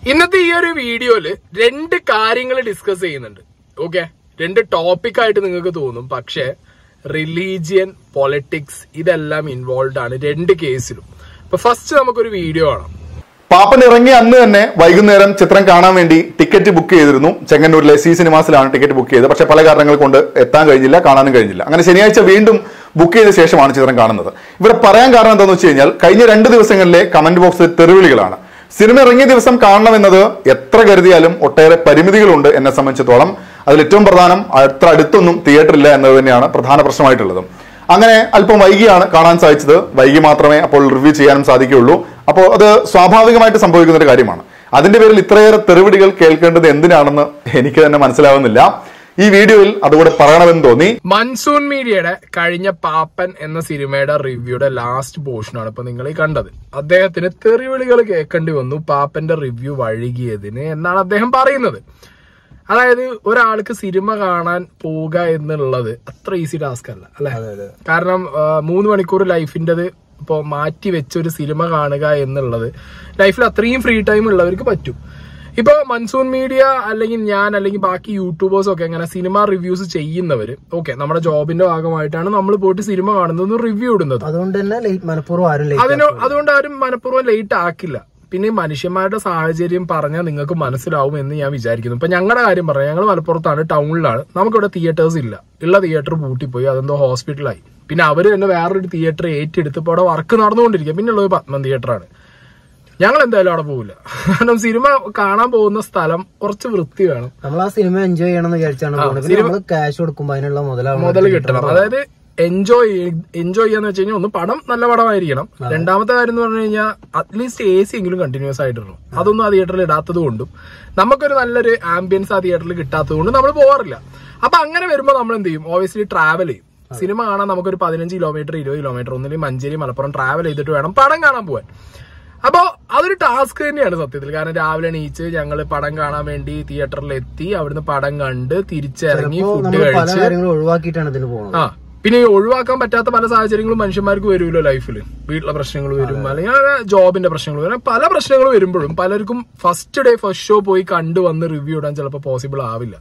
ഇന്നത്തെ ഈ ഒരു വീഡിയോയില് രണ്ട് കാര്യങ്ങൾ ഡിസ്കസ് ചെയ്യുന്നുണ്ട് ഓക്കെ രണ്ട് ടോപ്പിക് ആയിട്ട് നിങ്ങൾക്ക് തോന്നും പക്ഷെ റിലീജിയൻ പൊളിറ്റിക്സ് ഇതെല്ലാം ഇൻവോൾവ് ആണ് രണ്ട് കേസിലും അപ്പൊ ഫസ്റ്റ് നമുക്കൊരു വീഡിയോ കാണാം പാപ്പൻ ഇറങ്ങിയ അന്ന് തന്നെ വൈകുന്നേരം ചിത്രം കാണാൻ വേണ്ടി ടിക്കറ്റ് ബുക്ക് ചെയ്തിരുന്നു ചെങ്ങന്നൂരിലെ സി സിനിമാസിലാണ് ടിക്കറ്റ് ബുക്ക് ചെയ്തത് പക്ഷെ പല കാരണങ്ങൾ കൊണ്ട് എത്താൻ കഴിഞ്ഞില്ല കാണാനും കഴിഞ്ഞില്ല അങ്ങനെ ശനിയാഴ്ച വീണ്ടും ബുക്ക് ചെയ്ത ശേഷമാണ് ചിത്രം കാണുന്നത് ഇവിടെ പറയാൻ കാരണം എന്താണെന്ന് വെച്ച് കഴിഞ്ഞാൽ കഴിഞ്ഞ രണ്ട് ദിവസങ്ങളിലെ കമന്റ് ബോക്സിൽ തെറിവിളികളാണ് സിനിമ ഇറങ്ങിയ ദിവസം കാണണമെന്നത് എത്ര കരുതിയാലും ഒട്ടേറെ പരിമിതികളുണ്ട് എന്നെ സംബന്ധിച്ചിടത്തോളം അതിൽ ഏറ്റവും പ്രധാനം അത്ര അടുത്തൊന്നും തിയേറ്റർ ഇല്ല എന്നത് തന്നെയാണ് പ്രധാന പ്രശ്നമായിട്ടുള്ളത് അങ്ങനെ അല്പം വൈകിയാണ് കാണാൻ സാധിച്ചത് വൈകി മാത്രമേ അപ്പോൾ റിവ്യൂ ചെയ്യാനും സാധിക്കുകയുള്ളൂ അപ്പോൾ അത് സ്വാഭാവികമായിട്ട് സംഭവിക്കുന്ന ഒരു കാര്യമാണ് അതിന്റെ പേരിൽ ഇത്രയേറെ തെറിവിടികൾ കേൾക്കേണ്ടത് എന്തിനാണെന്ന് എനിക്ക് തന്നെ മനസ്സിലാവുന്നില്ല ഈ വീഡിയോയിൽ അതുകൂടെ പറയണമെന്ന് തോന്നി മൺസൂൺ മീഡിയയുടെ കഴിഞ്ഞ പാപ്പൻ എന്ന സിനിമയുടെ റിവ്യൂയുടെ ലാസ്റ്റ് പോർഷനാണ് ഇപ്പൊ നിങ്ങൾ ഈ കണ്ടത് അദ്ദേഹത്തിന് തെറിവിളികൾ കേൾക്കേണ്ടി വന്നു പാപ്പന്റെ റിവ്യൂ വഴുകിയതിന് എന്നാണ് അദ്ദേഹം പറയുന്നത് അതായത് ഒരാൾക്ക് സിനിമ കാണാൻ പോവുക എന്നുള്ളത് അത്ര ഈസി ടാസ്ക് അല്ല അല്ലെ കാരണം ആ, മൂന്ന് മണിക്കൂർ ലൈഫിൻ്റെത് ഇപ്പോ മാറ്റി വെച്ച ഒരു സിനിമ കാണുക എന്നുള്ളത് ലൈഫിൽ അത്രയും ഫ്രീ ടൈം ഉള്ളവർക്ക് പറ്റും ഇപ്പൊ മൺസൂൺ മീഡിയ അല്ലെങ്കിൽ ഞാൻ അല്ലെങ്കിൽ ബാക്കി യൂട്യൂബേഴ്സ് ഒക്കെ ഇങ്ങനെ സിനിമ റിവ്യൂസ് ചെയ്യുന്നവര് ഓക്കെ നമ്മുടെ ജോബിന്റെ ഭാഗമായിട്ടാണ് നമ്മൾ പോയിട്ട് സിനിമ കാണുന്നതും റിവ്യൂ ഇടുന്നത് അതുകൊണ്ട് തന്നെ ലേറ്റ് മനഃപൂർവ്വം ആരും ലേറ്റ് അതിന് അതുകൊണ്ട് ആരും മനഃപൂർവ്വം ലേറ്റ് ആക്കില്ല പിന്നെ ഈ മനുഷ്യന്മാരുടെ സാഹചര്യം പറഞ്ഞാൽ നിങ്ങൾക്ക് മനസ്സിലാവും എന്ന് ഞാൻ വിചാരിക്കുന്നു ഇപ്പൊ ഞങ്ങളുടെ കാര്യം പറയാം ഞങ്ങൾ മലപ്പുറത്താണ് ടൗണിലാണ് നമുക്കിവിടെ തിയേറ്റേഴ്സ് ഇല്ല ഉള്ള തിയേറ്റർ പൂട്ടിപ്പോയി അതെന്തോ ഹോസ്പിറ്റലായി പിന്നെ അവര് തന്നെ വേറൊരു തിയേറ്റർ ഏറ്റെടുത്ത് ഇപ്പൊ അവിടെ വർക്ക് നടന്നുകൊണ്ടിരിക്കുക പിന്നെ ഉള്ളത് പത്മം തിയേറ്ററാണ് ഞങ്ങൾ എന്തായാലും അവിടെ പോകില്ല കാരണം സിനിമ കാണാൻ പോകുന്ന സ്ഥലം കുറച്ച് വൃത്തി വേണം നമ്മൾ ആ സിനിമ എൻജോയ് ചെയ്യണം എന്ന് വിചാരിച്ചാണ് പോകുന്നത് പിന്നെ നമ്മള് ക്യാഷ് കൊടുക്കുമ്പോ അതിനുള്ള മുതലാവണം മുതൽ കിട്ടണം അതായത് എൻജോയ് എൻജോയ് ചെയ്യാന്ന് വെച്ച് കഴിഞ്ഞാൽ ഒന്ന് പടം നല്ല പടമായിരിക്കണം രണ്ടാമത്തെ കാര്യം എന്ന് പറഞ്ഞു കഴിഞ്ഞാൽ അറ്റ്ലീസ്റ്റ് എ സി എങ്കിലും കണ്ടിന്യൂസ് ആയിട്ടിടണം അതൊന്നും ആ തിയേറ്ററിൽ ഇടാത്തത് കൊണ്ടും നമുക്കൊരു നല്ലൊരു ആംബിയൻസ് ആ തിയേറ്ററിൽ കിട്ടാത്തത് കൊണ്ടും നമ്മൾ പോകാറില്ല അപ്പൊ അങ്ങനെ വരുമ്പോൾ നമ്മൾ എന്ത് ചെയ്യും ഓബിയസ്ലി ട്രാവൽ ചെയ്യും സിനിമ കാണാൻ നമുക്കൊരു പതിനഞ്ച് കിലോമീറ്റർ ഇരുപത് കിലോമീറ്റർ ഒന്നില്ലെങ്കിൽ മഞ്ചേരി മലപ്പുറം ട്രാവൽ ചെയ്തിട്ട് വേണം പടം കാണാൻ പോവാൻ അപ്പോ അതൊരു ടാസ്ക് തന്നെയാണ് സത്യത്തിൽ കാരണം രാവിലെ എണീച്ച് ഞങ്ങൾ പടം കാണാൻ വേണ്ടി തിയേറ്ററിൽ എത്തി അവിടുന്ന് പടം കണ്ട് തിരിച്ചിറങ്ങി ഫുഡ് നമ്മൾ പല കഴിച്ച് കാര്യങ്ങളും ഒഴിവാക്കിയിട്ടാണ് ഇതിന് പോകുന്നത് ആ പിന്നെ ഈ ഒഴിവാക്കാൻ പറ്റാത്ത പല സാഹചര്യങ്ങളും മനുഷ്യന്മാർക്ക് വരുമല്ലോ ലൈഫിൽ വീട്ടിലെ പ്രശ്നങ്ങൾ വരും അല്ലെങ്കിൽ അങ്ങനെ ജോബിന്റെ പ്രശ്നങ്ങൾ വരും അങ്ങനെ പല പ്രശ്നങ്ങൾ വരുമ്പോഴും പലർക്കും ഫസ്റ്റ് ഡേ ഫസ്റ്റ് ഷോ പോയി കണ്ടു വന്ന് റിവ്യൂ ഇടാൻ ചിലപ്പോൾ പോസിബിൾ ആവില്ല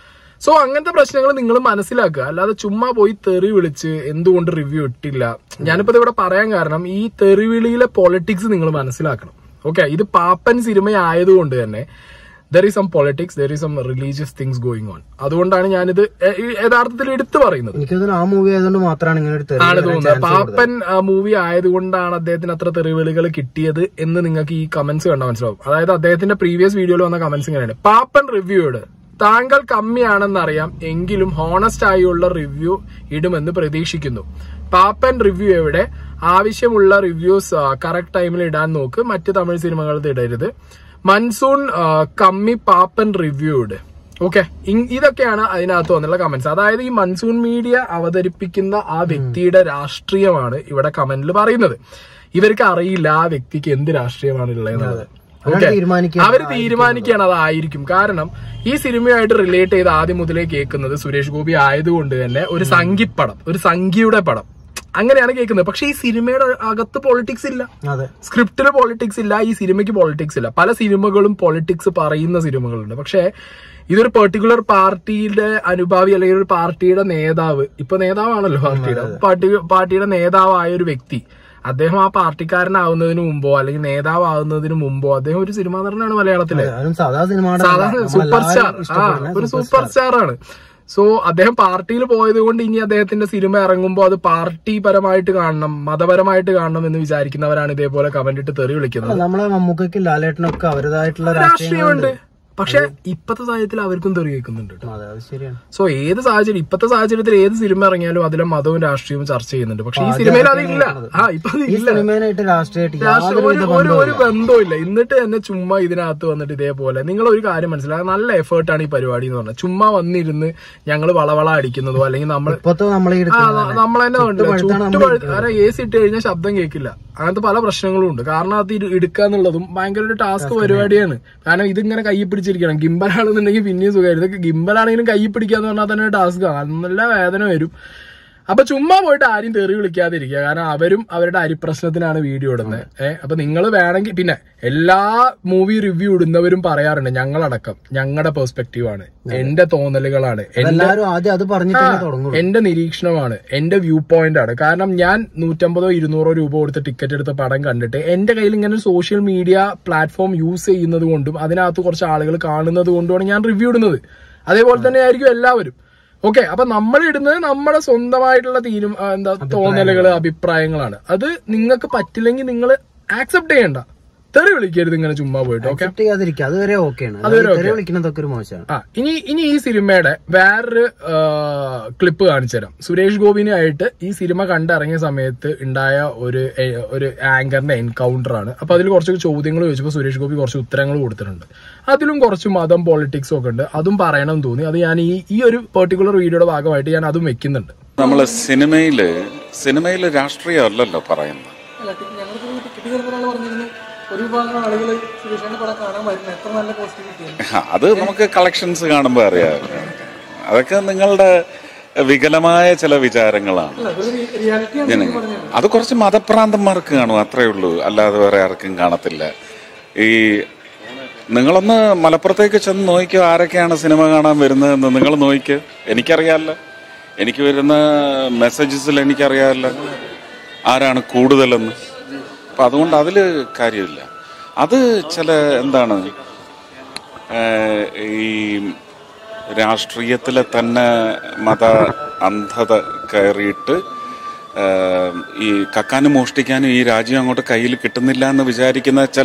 സോ അങ്ങനത്തെ പ്രശ്നങ്ങൾ നിങ്ങൾ മനസ്സിലാക്കുക അല്ലാതെ ചുമ്മാ പോയി തെറി വിളിച്ച് എന്തുകൊണ്ട് റിവ്യൂ ഇട്ടില്ല ഞാനിപ്പോ ഇവിടെ പറയാൻ കാരണം ഈ തെറിവിളിയിലെ പൊളിറ്റിക്സ് നിങ്ങൾ മനസ്സിലാക്കണം ഓക്കെ ഇത് പാപ്പൻ സിനിമയായതുകൊണ്ട് തന്നെ there is some politics there is some religious things going on അതുകൊണ്ടാണ് ഞാനിത് എ- ഈ യഥാർത്ഥത്തിൽ എടുത്തു പറയുന്നത് എനിക്ക് തോന്നുന്നു ആ മൂവി ആയതുകൊണ്ട് മാത്രമാണ് ഇങ്ങനെ ഒരു തെറി ആണ് വരാൻ തോന്നുന്നത് chance കൊടുത്തത്. പാപ്പൻ മൂവി ആയതുകൊണ്ടാണ് അദ്ദേഹത്തിന് അത്ര തെറിവിളികൾ കിട്ടിയത് എന്ന് നിങ്ങൾക്ക് ഈ കമന്റ്സ് കണ്ടാൽ മനസ്സിലാവും അതായത് അദ്ദേഹത്തിന്റെ പ്രീവിയസ് വീഡിയോയിൽ വന്ന കമന്റ്സ് ഇങ്ങനെയാണ് പാപ്പൻ റിവ്യൂയോട് താങ്കൾ കമ്മിയാണെന്നറിയാം എങ്കിലും ഹോണസ്റ്റ് ആയുള്ള റിവ്യൂ ഇടുമെന്ന് പ്രതീക്ഷിക്കുന്നു പാപ്പൻ റിവ്യൂ എവിടെ ആവശ്യമുള്ള റിവ്യൂസ് കറക്റ്റ് ടൈമിൽ ഇടാൻ നോക്ക് മറ്റ് തമിഴ് സിനിമകളത് ഇടരുത് മൺസൂൺ ആ, കമ്മി പാപ്പൻ റിവ്യൂ ഇട് ഓക്കെ ഇതൊക്കെയാണ് അതിനകത്ത് വന്നുള്ള കമന്റ്സ് അതായത് ഈ മൺസൂൺ മീഡിയ അവതരിപ്പിക്കുന്ന ആ വ്യക്തിയുടെ രാഷ്ട്രീയമാണ് ഇവിടെ കമന്റിൽ പറയുന്നത് ഇവർക്ക് അറിയില്ല ആ വ്യക്തിക്ക് എന്ത് രാഷ്ട്രീയമാണ് ഉള്ളത് അവരാണ് തീരുമാനിക്കുക. അവര് തീരുമാനിക്കുകയാണ് അതായിരിക്കും കാരണം ഈ സിനിമയായിട്ട് റിലേറ്റ് ചെയ്ത് ആദ്യം മുതലേ കേൾക്കുന്നത് സുരേഷ് ഗോപി ആയതുകൊണ്ട് തന്നെ ഒരു സംഘിപ്പടം ഒരു സംഘിയുടെ പടം അങ്ങനെയാണ് കേൾക്കുന്നത് പക്ഷെ ഈ സിനിമയുടെ അകത്ത് പൊളിറ്റിക്സ് ഇല്ല അതെ സ്ക്രിപ്റ്റില് പൊളിറ്റിക്സ് ഇല്ല ഈ സിനിമയ്ക്ക് പൊളിറ്റിക്സ് ഇല്ല പല സിനിമകളും പൊളിറ്റിക്സ് പറയുന്ന സിനിമകളുണ്ട് പക്ഷേ ഇതൊരു പെർട്ടിക്കുലർ പാർട്ടിയുടെ അനുഭാവി അല്ലെങ്കിൽ ഒരു പാർട്ടിയുടെ നേതാവ് ഇപ്പൊ നേതാവാണല്ലോ പാർട്ടിയുടെ പാർട്ടി പാർട്ടിയുടെ നേതാവായ ഒരു വ്യക്തി അദ്ദേഹം ആ പാർട്ടിക്കാരനാവുന്നതിന് മുമ്പോ അല്ലെങ്കിൽ നേതാവാകുന്നതിന് മുമ്പോ അദ്ദേഹം ഒരു സിനിമാ നടനാണ് മലയാളത്തിലെ അതും സാധാ സിനിമയുടെ സാധാരണ സൂപ്പർ സ്റ്റാർ ആ ഒരു സൂപ്പർ സ്റ്റാർ ആണ് സോ അദ്ദേഹം പാർട്ടിയിൽ പോയത് കൊണ്ട് ഇനി അദ്ദേഹത്തിന്റെ സിനിമ ഇറങ്ങുമ്പോൾ അത് പാർട്ടി പരമായിട്ട് കാണണം മതപരമായിട്ട് കാണണം എന്ന് വിചാരിക്കുന്നവരാണ് ഇതേപോലെ കമന്റ് ഇട്ട് തെറി വിളിക്കുന്നത് നമ്മളെ മമ്മൂക്കും ലാലേട്ടനൊക്കെ അവരുടേതായിട്ടുള്ള രാഷ്ട്രീയമുണ്ട് പക്ഷെ ഇപ്പത്തെ സാഹചര്യത്തിൽ അവർക്കും തെറി കേൾക്കുന്നുണ്ട് കേട്ടോ അതെ അത് ശരിയാണ് സോ ഏത് സാഹചര്യം ഇപ്പത്തെ സാഹചര്യത്തിൽ ഏത് സിനിമ ഇറങ്ങിയാലും അതിലെ മതവും രാഷ്ട്രീയവും ചർച്ച ചെയ്യുന്നുണ്ട് പക്ഷെ ഈ സിനിമയിൽ അതില്ല ആ ഇപ്പൊ ഈ അതില്ല സിനിമേനായിട്ട് രാഷ്ട്രീയമായിട്ട് രാഷ്ട്രീയ- യാതൊരു ഒരു ഒരു ഒരു ബന്ധവുമില്ല എന്നിട്ട് തന്നെ ചുമ്മാ ഇതിനകത്ത് വന്നിട്ട് ഇതേപോലെ നിങ്ങൾ ഒരു കാര്യം മനസ്സിലാക്കുക നല്ല എഫേർട്ടാണ് ഈ പരിപാടി എന്ന് പറഞ്ഞത് ചുമ്മാ വന്നിരുന്ന് ഞങ്ങൾ വളവള അടിക്കുന്നതോ അല്ലെങ്കിൽ നമ്മൾ ഇപ്പത്തെ നമ്മളെ ഈ ആ, എടുക്കുന്നത് നമ്മൾ തന്നെ കണ്ടില്ല ചുറ്റുപഴുത്ത് കാരണം എ സി ഇട്ട് കഴിഞ്ഞാൽ ശബ്ദം കേൾക്കില്ല അങ്ങനത്തെ പല പ്രശ്നങ്ങളും ഉണ്ട് കാരണം അത് ഇരു- എടുക്കുക എന്നുള്ളതും ഭയങ്കര ഒരു ടാസ്ക് പരിപാടിയാണ് കാരണം ഇതിങ്ങനെ കൈ പിടിച്ചിരിക്കണം ഗിംബലാണെന്നുണ്ടെങ്കിൽ പിന്നെയും സുഖമായിരുന്നു ഇതൊക്കെ ഗിംബലാണെങ്കിലും കൈ പിടിക്കാന്ന് പറഞ്ഞാൽ തന്നെ ടാസ്ക് നല്ല വേദന വരും അപ്പൊ ചുമ്മാ പോയിട്ട് ആരും തെറി വിളിക്കാതിരിക്കുക കാരണം അവരും അവരുടെ അരിപ്രശ്നത്തിനാണ് വീഡിയോ ഇടുന്നത് ഏഹ് അപ്പൊ നിങ്ങൾ വേണമെങ്കിൽ പിന്നെ എല്ലാ മൂവി റിവ്യൂ ഇടുന്നവരും പറയാറുണ്ട് ഞങ്ങളടക്കം ഞങ്ങളുടെ പെർസ്പെക്റ്റീവ് ആണ് എന്റെ തോന്നലുകളാണ് എന്റെ എല്ലാരും ആദ്യം അത് പറഞ്ഞിട്ട് തന്നെ തുടങ്ങുള്ളൂ എന്റെ നിരീക്ഷണമാണ് എന്റെ വ്യൂ പോയിന്റ് ആണ് കാരണം ഞാൻ നൂറ്റമ്പതോ ഇരുന്നൂറോ രൂപ കൊടുത്ത് ടിക്കറ്റ് എടുത്ത പടം കണ്ടിട്ട് എന്റെ കയ്യിൽ ഇങ്ങനെ സോഷ്യൽ മീഡിയ പ്ലാറ്റ്ഫോം യൂസ് ചെയ്യുന്നത് കൊണ്ടും അതിനകത്ത് കുറച്ച് ആളുകൾ കാണുന്നത് കൊണ്ടുമാണ് ഞാൻ റിവ്യൂ ഇടുന്നത് അതേപോലെ തന്നെ ആയിരിക്കും എല്ലാവരും ഓക്കെ അപ്പൊ നമ്മൾ ഇടുന്നത് നമ്മുടെ സ്വന്തമായിട്ടുള്ള തീരും ആ, എന്താ തോന്നലുകൾ അഭിപ്രായങ്ങളാണ് അത് നിങ്ങൾക്ക് പറ്റില്ലെങ്കിൽ നിങ്ങൾ ആക്സെപ്റ്റ് ചെയ്യണ്ട തെറി വിളിക്കരുത് ഇങ്ങനെ ചുമ്മാ പോയിട്ട് ഓക്കെ അക്സെപ്റ്റ് ചെയ്യാതിരിക്കുക അതുവരെ ഓക്കെയാണ് അതുവരെ തെറി വിളിക്കുന്നതൊക്കെ ഒരു മോശമാണ് ആ ഇനി ഇനി ഈ സിനിമയുടെ വേറൊരു ക്ലിപ്പ് കാണിച്ചു തരാം സുരേഷ് ഗോപിനായിട്ട് ഈ സിനിമ കണ്ടിറങ്ങിയ സമയത്ത് ഉണ്ടായ ഒരു എ- ഒരു ആങ്കറിന്റെ എൻകൗണ്ടർ ആണ് അപ്പൊ അതിൽ കുറച്ച് ചോദ്യങ്ങൾ ചോദിച്ചപ്പോൾ സുരേഷ് ഗോപി കുറച്ച് ഉത്തരങ്ങൾ കൊടുത്തിട്ടുണ്ട് അതിലും കുറച്ച് മതം പൊളിറ്റിക്സും ഒക്കെ ഉണ്ട് അതും പറയണം എന്ന് തോന്നി അത് ഞാൻ ഈ ഈ ഒരു പെർട്ടിക്കുലർ വീഡിയോയുടെ ഭാഗമായിട്ട് ഞാൻ അതും വെക്കുന്നുണ്ട് നമ്മള് സിനിമയില് സിനിമയില് രാഷ്ട്രീയം അല്ലല്ലോ പറയുന്നത് ഒരു വിഭാഗം ആളുകൾ സുരേഷിന്റെ പടം കാണാൻ വരുന്നത് എത്ര നല്ല പോസിറ്റിവിറ്റി അത് നമുക്ക് കളക്ഷൻസ് കാണുമ്പോൾ അറിയാം അതൊക്കെ നിങ്ങളുടെ വികലമായ ചില വിചാരങ്ങളാണ് ജന അത് കുറച്ച് മതപ്രാന്തന്മാർക്ക് കാണും അത്രേ ഉള്ളൂ അല്ലാതെ വേറെ ആർക്കും കാണത്തില്ല ഈ നിങ്ങളൊന്ന് മലപ്പുറത്തേക്ക് ചെന്ന് നോക്കിയോ ആരൊക്കെയാണ് സിനിമ കാണാൻ വരുന്നതെന്ന് നിങ്ങൾ നോക്കിയോ എനിക്കറിയാമല്ലോ എനിക്ക് വരുന്ന മെസ്സേജസിൽ എനിക്കറിയാമല്ലോ ആരാണ് കൂടുതലെന്ന് അപ്പം അതുകൊണ്ട് അതിൽ കാര്യമില്ല അത് ചില എന്താണ് ഏഹ് ഈ രാഷ്ട്രീയത്തിലെ തന്നെ മത അന്ധത കയറിയിട്ട് ഏഹ് ഈ കക്കാനും മോഷ്ടിക്കാനും ഈ രാജ്യം അങ്ങോട്ട് കയ്യിൽ കിട്ടുന്നില്ല എന്ന് വിചാരിക്കുന്ന ചില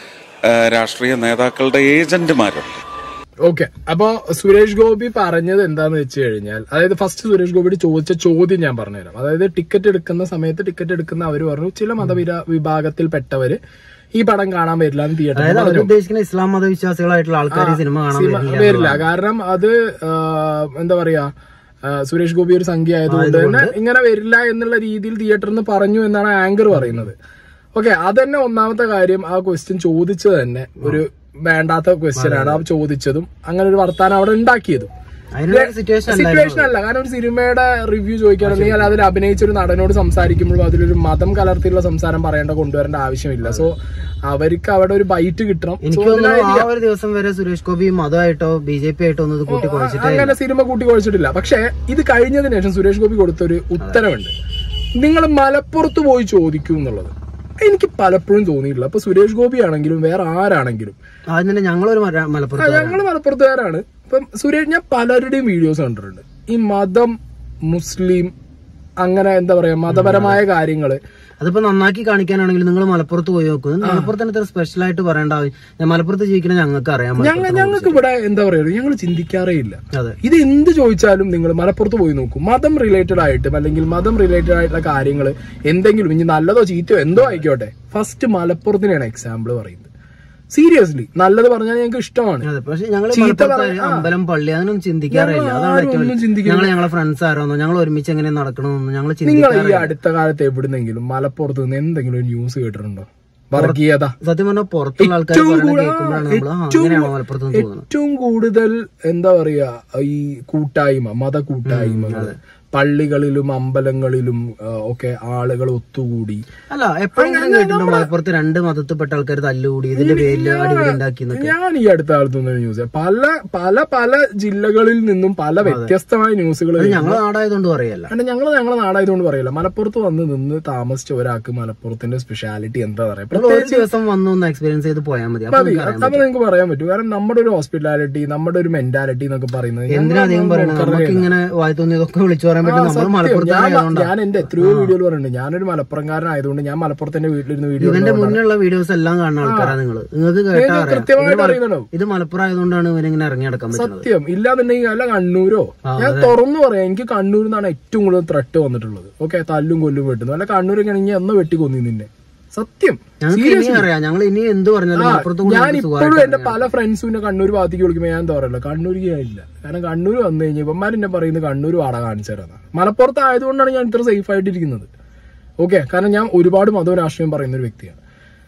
ഏഹ് രാഷ്ട്രീയ നേതാക്കളുടെ ഏജന്റുമാരുണ്ട് ഓക്കെ അപ്പോ സുരേഷ് ഗോപി പറഞ്ഞത് എന്താന്ന് വെച്ച് കഴിഞ്ഞാൽ അതായത് ഫസ്റ്റ് സുരേഷ് ഗോപിയുടെ ചോദിച്ച ചോദ്യം ഞാൻ പറഞ്ഞുതരാം അതായത് ടിക്കറ്റ് എടുക്കുന്ന സമയത്ത് ടിക്കറ്റ് എടുക്കുന്ന അവർ പറഞ്ഞു ചില മതവിര വിഭാഗത്തിൽപ്പെട്ടവര് ഈ പടം കാണാൻ വരില്ല എന്ന് അതായത് തിയേറ്ററിൽ അവർ പറഞ്ഞു ഉദ്ദേശിക്കുന്ന ഇസ്ലാം മതവിശ്വാസികളായിട്ടുള്ള ആൾക്കാർ ഈ സിനിമ കാണാൻ സിനിമ വരില്ല വരില്ല കാരണം അത് ആ, എന്താ പറയാ ആ, സുരേഷ് ഗോപി ഒരു സംഖ്യ ആയതുകൊണ്ട് തന്നെ ഇങ്ങനെ വരില്ല എന്നുള്ള രീതിയിൽ തിയേറ്ററിൽ നിന്ന് പറഞ്ഞു എന്നാണ് ആങ്കർ പറയുന്നത് ഓക്കെ അതന്നെ ഒന്നാമത്തെ കാര്യം ആ ക്വസ്റ്റ്യൻ ചോദിച്ചത് തന്നെ ഒരു വേണ്ടാത്ത ക്വസ്റ്റ്യൻ ആണ് ആ ചോദിച്ചതും അങ്ങനെ ഒരു വർത്താനം അവിടെ ഉണ്ടാക്കിയതും അതിനുള്ള സിറ്റുവേഷൻ സിറ്റുവേഷൻ അല്ല കാരണം ഒരു സിനിമയുടെ റിവ്യൂ ചോദിക്കുകയാണെങ്കിൽ അതിൽ അഭിനയിച്ച ഒരു നടനോട് സംസാരിക്കുമ്പോഴും അതിലൊരു മതം കലർത്തിയുള്ള സംസാരം പറയേണ്ട കൊണ്ടുവരേണ്ട ആവശ്യമില്ല സോ അവർക്ക് അവിടെ ഒരു ബൈറ്റ് കിട്ടണം So, എനിക്ക് തോന്നുന്നു അതിനായിരിക്കാം. ആ ഒരു ദിവസം വരെ സുരേഷ് ഗോപി മതമായിട്ടോ ബി ജെ പി ആയിട്ടോ ഒന്നും ഇത് കൂട്ടി കുഴച്ചിട്ടേ അങ്ങനെ സിനിമ കൂട്ടി കുഴച്ചിട്ടില്ല പക്ഷെ ഇത് കഴിഞ്ഞതിന് ശേഷം സുരേഷ് ഗോപി കൊടുത്തൊരു ഉത്തരവുണ്ട് നിങ്ങൾ മലപ്പുറത്ത് പോയി ചോദിക്കൂ എന്നുള്ളത് എനിക്ക് പലപ്പോഴും തോന്നിയിട്ടില്ല അപ്പൊ സുരേഷ് ഗോപി ആണെങ്കിലും വേറെ ആരാണെങ്കിലും ആദ്യം തന്നെ ഞങ്ങളൊരു മര- മലപ്പുറത്ത് ഞങ്ങൾ മലപ്പുറത്തുകാരാണ് ഇപ്പം സുരേഷ് ഞാൻ പലരുടെയും വീഡിയോസ് കണ്ടിട്ടുണ്ട് ഈ മതം മുസ്ലിം അങ്ങനെ എന്താ പറയാ മതപരമായ കാര്യങ്ങള് അതിപ്പോ നന്നാക്കി കാണിക്കാനാണെങ്കിൽ നിങ്ങൾ മലപ്പുറത്ത് പോയി നോക്കും മലപ്പുറത്ത് തന്നെ ഇത്ര സ്പെഷ്യൽ ആയിട്ട് പറയേണ്ട ആവശ്യം ഞാൻ മലപ്പുറത്ത് ജീവിക്കണ ഞങ്ങൾക്ക് അറിയാൻ ഞങ്ങൾ ഞങ്ങൾക്ക് ഇവിടെ എന്താ പറയുക ഞങ്ങൾ ചിന്തിക്കാറേ ഇല്ല അതെ ഇത് എന്ത് ചോദിച്ചാലും നിങ്ങൾ മലപ്പുറത്ത് പോയി നോക്കും മതം റിലേറ്റഡ് ആയിട്ടും അല്ലെങ്കിൽ മതം റിലേറ്റഡ് ആയിട്ടുള്ള കാര്യങ്ങൾ എന്തെങ്കിലും ഇനി നല്ലതോ ചീത്തയോ എന്തോ ആയിക്കോട്ടെ ഫസ്റ്റ് മലപ്പുറത്തിനെയാണ് എക്സാമ്പിൾ പറയുന്നത് സീരിയസ്ലി നല്ലത് പറഞ്ഞാൽ ഞങ്ങൾക്ക് ഇഷ്ടമാണ് അതെ പക്ഷെ ഞങ്ങൾ ചീത്ത മലപ്പുറത്ത് പറ- ആ. അമ്പലം പള്ളി അങ്ങനൊന്നും ചിന്തിക്കാറില്ല ഞങ്ങൾ അതാണ് ആരും ഏറ്റവും ഒന്നും ചിന്തിക്കുന്നില്ല. ഞങ്ങൾ ഞങ്ങളെ ഫ്രണ്ട്സ് ആരോന്നോ ഞങ്ങൾ ഒരുമിച്ച് എങ്ങനെ നടക്കണമെന്നോ ഞങ്ങൾ നിങ്ങൾ ഈ ചിന്തിക്കാറില്ല അടുത്ത കാലത്ത് എവിടുന്നെങ്കിലും മലപ്പുറത്ത് നിന്ന് എന്തെങ്കിലും ഒരു ന്യൂസ് കേട്ടിട്ടുണ്ടോ വർഗീയത സത്യം പറഞ്ഞാൽ പുറത്തുള്ള ആൾക്കാർ ഏറ്റവും പറയുന്നത് കൂടുതൽ കേൾക്കുമ്പോഴാണ് നമ്മൾ ആ, ഏറ്റവും അങ്ങനെയാണോ മലപ്പുറത്ത് നിന്ന് തോന്നുന്നത് ഏറ്റവും കൂടുതൽ എന്താ പറയാ ഈ കൂട്ടായ്മ മത കൂട്ടായ്മകൾ പള്ളികളിലും അമ്പലങ്ങളിലും ആ, ഒക്കെ ആളുകൾ ഒത്തുകൂടി അല്ല എപ്പോഴെങ്കിലും കേട്ടിട്ടുണ്ടോ മലപ്പുറത്ത് രണ്ട് മതത്തിൽപ്പെട്ട ആൾക്കാർ തല്ലുകൂടി ഇതിന്റെ പേരിൽ അടിപൊളി ഉണ്ടാക്കി എന്നൊക്കെ ഞാൻ ഈ അടുത്ത കാലത്തൊന്നും ന്യൂസ് പല പല പല ജില്ലകളിൽ നിന്നും പല വ്യത്യസ്തമായ ന്യൂസുകൾ അത് ഞങ്ങളെ നാടായതുകൊണ്ട് പറയല്ല കാരണം ഞങ്ങൾ ഞങ്ങളെ നാടായതുകൊണ്ട് പറയില്ല മലപ്പുറത്ത് വന്ന് നിന്ന് താമസിച്ച ഒരാൾക്ക് മലപ്പുറത്തിന്റെ സ്പെഷ്യാലിറ്റി എന്താ പറയാ നമ്മൾ ഒരു ദിവസം വന്ന് ഒന്ന് എക്സ്പീരിയൻസ് ചെയ്ത് പോയാൽ മതി അപ്പൊ മതി നിങ്ങൾക്ക് അറിയാം അപ്പൊ നിങ്ങൾക്ക് പറയാൻ പറ്റും കാരണം നമ്മുടെ ഒരു ഹോസ്പിറ്റാലിറ്റി നമ്മുടെ ഒരു മെന്റാലിറ്റി എന്നൊക്കെ പറയുന്നത് എന്തിനാ അധികം പറയണത് നമുക്ക് ഇങ്ങനെ വായി തോന്നിയതൊക്കെ വിളിച്ചു പറയാൻ പറ്റും നമ്മൾ മലപ്പുറത്ത് ഞാൻ ആയതുകൊണ്ടാണ് ഞാൻ എന്റെ എത്രയോ വീഡിയോയിൽ പറയുന്നുണ്ട് ഞാനൊരു മലപ്പുറംകാരനായതുകൊണ്ട് ഞാൻ മലപ്പുറത്തിന്റെ വീട്ടിലിരുന്ന് വീഡിയോ ഇവന്റെ മുന്നിലുള്ള വീഡിയോസ് എല്ലാം കാണുന്ന ആൾക്കാരാണ് നിങ്ങൾ നിങ്ങൾക്ക് കേട്ടാ അറിയാം കൃത്യമായിട്ട് ഇവര് മല- അറിയുന്നുണ്ടോ ഇത് മലപ്പുറം ആയതുകൊണ്ടാണ് ഇവനിങ്ങനെ ഇറങ്ങി നടക്കാൻ പറ്റുന്നത് സത്യം ഇല്ലാന്നുണ്ടെങ്കിൽ അല്ല കണ്ണൂരോ ഞാൻ തുറന്നു പറയാം എനിക്ക് കണ്ണൂരിൽ നിന്നാണ് ഏറ്റവും കൂടുതൽ ത്രട്ട് വന്നിട്ടുള്ളത് ഓക്കെ തല്ലും കൊല്ലും വെട്ടുന്നു അല്ല കണ്ണൂരൊക്കെ ആണെങ്കിൽ എന്ന് വെട്ടി കൊന്നി നിന്നെ സത്യം ഞങ്ങൾക്ക് ഇനി അറിയാം ഞങ്ങൾ ഇനി എന്ത് പറഞ്ഞാലും മലപ്പുറത്ത് കൂടി ഞാൻ നമുക്ക് ഇപ്പോഴും സുഖമായിട്ട് എന്റെ പല ഫ്രണ്ട്സിനെ കണ്ണൂർ ഭാഗത്തേക്ക് വിളിക്കുമ്പോൾ ഞാൻ എന്താ പറയല്ലോ കണ്ണൂർ ഇല്ല കാരണം കണ്ണൂർ വന്നു കഴിഞ്ഞാൽ ഇവന്മാർ എന്നെ പറയുന്നത് കണ്ണൂർ വാടക കാണിച്ചു തരാം മലപ്പുറത്ത് ആയതുകൊണ്ടാണ് ഞാൻ ഇത്ര സേഫ് ആയിട്ടിരിക്കുന്നത് ഓക്കെ കാരണം ഞാൻ ഒരുപാട് മതവും രാഷ്ട്രീയം പറയുന്ന ഒരു വ്യക്തിയാണ്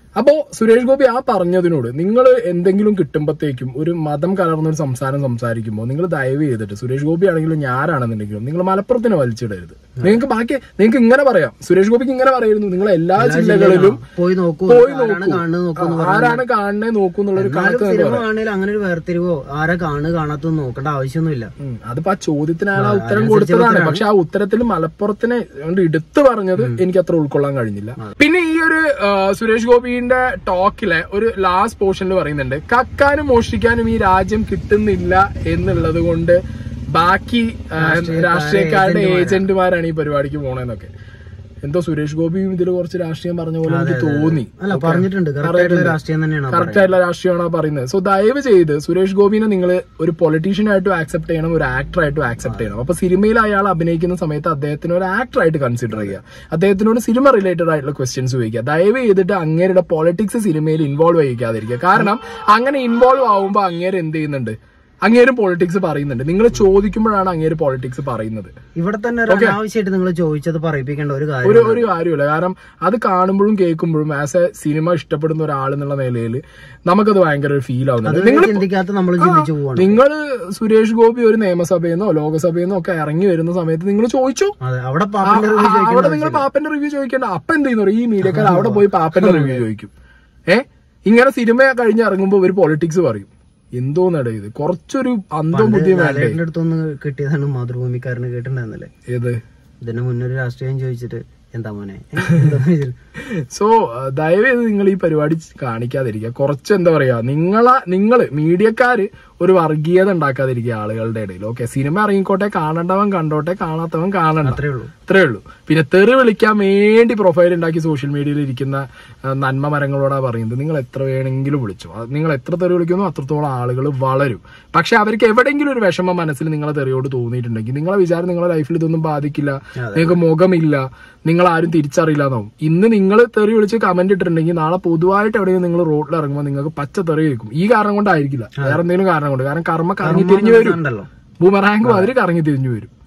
അപ്പോ സുരേഷ് ഗോപി ആ പറഞ്ഞതിനോട് നിങ്ങൾ എന്തെങ്കിലും കിട്ടുമ്പോഴത്തേക്കും ഒരു മതം കലർന്ന ഒരു സംസാരം സംസാരിക്കുമ്പോൾ നിങ്ങൾ ദയവ് ചെയ്തിട്ട് സുരേഷ് ഗോപി ആണെങ്കിലും ഞാനാണെന്നുണ്ടെങ്കിലും നിങ്ങൾ മലപ്പുറത്തിന് വലിച്ചിടരുത് നിങ്ങൾക്ക് ബാക്കി നിങ്ങൾക്ക് ഇങ്ങനെ പറയാം സുരേഷ് ഗോപിക്ക് ഇങ്ങനെ പറയായിരുന്നു നിങ്ങൾ എല്ലാ ജില്ലകളിലും പോയി നോക്കൂ പോയി ആരാണ് കാണുന്നത് നോക്കൂ നോക്കൂ ആ, ആരാണ് കാണുന്നത് നോക്കൂ എന്നുള്ളൊരു എന്നാലും കണക്ക് സിനിമ കാണുന്നതിൽ അങ്ങനെ ഒരു വേർതിരിവോ ആരാ കാണുക കാണാത്തൊന്നും നോക്കേണ്ട ആവശ്യമൊന്നുമില്ല ഉം. അതിപ്പോ ആ ചോദ്യത്തിന് അയാൾ ആ ആ, ഉത്തരം അതനുസരിച്ച് കൊടുത്തതാണ് ഉത്തരമാണ്. പക്ഷെ ആ ഉത്തരത്തിൽ മലപ്പുറത്തിനെ കൊണ്ട് എടുത്തു പറഞ്ഞത് എനിക്ക് അത്ര ഉൾക്കൊള്ളാൻ കഴിഞ്ഞില്ല പിന്നെ ഈ ഒരു ആ, സുരേഷ് ഗോപിന്റെ ടോക്കിലെ ഒരു ലാസ്റ്റ് പോർഷനിൽ പറയുന്നുണ്ട് കക്കാനും മോഷ്ടിക്കാനും ഈ രാജ്യം കിട്ടുന്നില്ല എന്നുള്ളത് കൊണ്ട് ബാക്കി ആ, രാഷ്ട്രീയക്കാരുടെ ഏജന്റുമാരാണ് ഈ പരിപാടിക്ക് പോണെന്നൊക്കെ എന്തോ സുരേഷ് ഗോപിയും ഇതിൽ കുറച്ച് രാഷ്ട്രീയം പറഞ്ഞ പോലെ എനിക്ക് തോന്നി അല്ല പറഞ്ഞിട്ടുണ്ട് കറക്റ്റ് ആയിട്ടുള്ള രാഷ്ട്രീയം തന്നെയാണ് കറക്റ്റ് ആയിട്ടുള്ള രാഷ്ട്രീയമാണ് പറയുന്നത് സോ ദയവ് ചെയ്ത് സുരേഷ് ഗോപിനെ നിങ്ങൾ ഒരു പൊളിറ്റീഷ്യൻ ആയിട്ടും ആക്സെപ്റ്റ് ചെയ്യണം ഒരു ആക്ടർ ആയിട്ടും ആക്സെപ്റ്റ് ചെയ്യണം അപ്പൊ സിനിമയിൽ അയാൾ അഭിനയിക്കുന്ന സമയത്ത് അദ്ദേഹത്തിന് ഒരു ആക്ടർ ആയിട്ട് കൺസിഡർ ചെയ്യുക അദ്ദേഹത്തിനോട് സിനിമ റിലേറ്റഡ് ആയിട്ടുള്ള ക്വസ്റ്റ്യൻസ് ചോദിക്കുക ദയവ് ചെയ്തിട്ട് അങ്ങേരുടെ പൊളിറ്റിക്സ് സിനിമയിൽ ഇൻവോൾവ് ചെയ്യിക്കാതിരിക്കുക കാരണം അങ്ങനെ ഇൻവോൾവ് ആവുമ്പോൾ അങ്ങേര് എന്ത് ചെയ്യുന്നുണ്ട് അങ്ങേരും പൊളിറ്റിക്സ് പറയുന്നുണ്ട് നിങ്ങൾ ചോദിക്കുമ്പോഴാണ് അങ്ങേര് പൊളിറ്റിക്സ് പറയുന്നത് ഇവിടെ തന്നെ ഒരു അനാവശ്യമായിട്ട് നിങ്ങൾ ചോദിച്ചത് പറയിപ്പിക്കേണ്ട ഒരു കാര്യം ഒരു ഒരു കാര്യമില്ല കാരണം അത് കാണുമ്പോഴും കേൾക്കുമ്പോഴും ആസ് എ സിനിമ ഇഷ്ടപ്പെടുന്ന ഒരാൾ എന്നുള്ള നിലയിൽ നമുക്കത് ഭയങ്കര ഒരു ഫീൽ ആവുന്നുണ്ട് നിങ്ങൾ ചിന്തിക്കാത്ത നമ്മൾ ചിന്തിച്ചു പോവാണ് നിങ്ങൾ സുരേഷ് ഗോപി ഒരു നിയമസഭയിൽ നിന്നോ ലോകസഭയിൽ നിന്നോ ഒക്കെ ഇറങ്ങി വരുന്ന സമയത്ത് നിങ്ങൾ ചോദിച്ചോ അതെ അവിടെ ആ, പാപ്പന്റെ ആ, റിവ്യൂ അവിടെ നിങ്ങൾ പാപ്പന്റെ റിവ്യൂ ചോദിക്കേണ്ട അപ്പൊ എന്ത് ചെയ്യുന്നു ഈ മീഡിയക്കാർ അവിടെ പോയി പാപ്പന്റെ റിവ്യൂ ചോദിക്കും ഏ ഇങ്ങനെ സിനിമ കഴിഞ്ഞ് ഇറങ്ങുമ്പോ ഒരു പൊളിറ്റിക്സ് പറയും എന്തോന്നട ഇത് കുറച്ചൊരു അന്തം ബുദ്ധിയും വേണ്ടേ ലാലേട്ടന്റെ അടുത്തൊന്ന് കിട്ടിയതാണ് മാതൃഭൂമിക്കാരന് കേട്ടിട്ടുണ്ടായിരുന്നല്ലേ ഏത് ഇതിന് മുന്നൊരു രാഷ്ട്രീയം ചോദിച്ചിട്ട് എന്താ മോനെ എന്താ ചോദിച്ചിട്ട്? സോ ദയവേത് നിങ്ങൾ ഈ പരിപാടി കാണിക്കാതിരിക്കുക കുറച്ച് എന്താ പറയാ നിങ്ങളെ നിങ്ങള് മീഡിയക്കാര് ഒരു വർഗീയത ഉണ്ടാക്കാതിരിക്കുക ആളുകളുടെ ഇടയിൽ ഓക്കെ സിനിമ ഇറങ്ങിക്കോട്ടെ കാണേണ്ടവൻ കണ്ടോട്ടെ കാണാത്തവൻ കാണണ്ട അത്രേ ഉള്ളൂ അത്രേ ഉള്ളൂ പിന്നെ തെറി വിളിക്കാൻ വേണ്ടി പ്രൊഫൈൽ ഉണ്ടാക്കി സോഷ്യൽ മീഡിയയിൽ ഇരിക്കുന്ന ആ, നന്മ മരങ്ങളോടാ പറയുന്നത് നിങ്ങൾ എത്ര വേണമെങ്കിലും വിളിച്ചു അത് നിങ്ങൾ എത്ര തെറി വിളിക്കുന്നോ അത്രത്തോളം ആളുകൾ വളരും പക്ഷെ അവർക്ക് എവിടെയെങ്കിലും ഒരു വിഷമം മനസ്സിൽ നിങ്ങളെ തെറിയോട് തോന്നിയിട്ടുണ്ടെങ്കിൽ നിങ്ങളെ വിചാരം നിങ്ങളെ ലൈഫിൽ ഇതൊന്നും ബാധിക്കില്ല നിങ്ങൾക്ക് മുഖമില്ല നിങ്ങൾ ആരും തിരിച്ചറിയില്ല എന്നാവും ഇന്ന് നിങ്ങൾ തെറി വിളിച്ച് കമന്റ് ഇട്ടിട്ടുണ്ടെങ്കിൽ നാളെ പൊതുവായിട്ട് എവിടെയെങ്കിലും നിങ്ങൾ റോഡിൽ ഇറങ്ങുമ്പോൾ നിങ്ങൾക്ക് പച്ച തെറി കേൾക്കും ഈ കാരണം കൊണ്ടായിരിക്കില്ല വേറെ എന്തെങ്കിലും കാരണം കൊണ്ട് കാരണം കർമ്മ കറങ്ങി തിരിഞ്ഞു വരും ഉണ്ടല്ലോ ബൂമറാങ്ക് മാതിരി കറങ്ങി തിരിഞ്ഞു വരും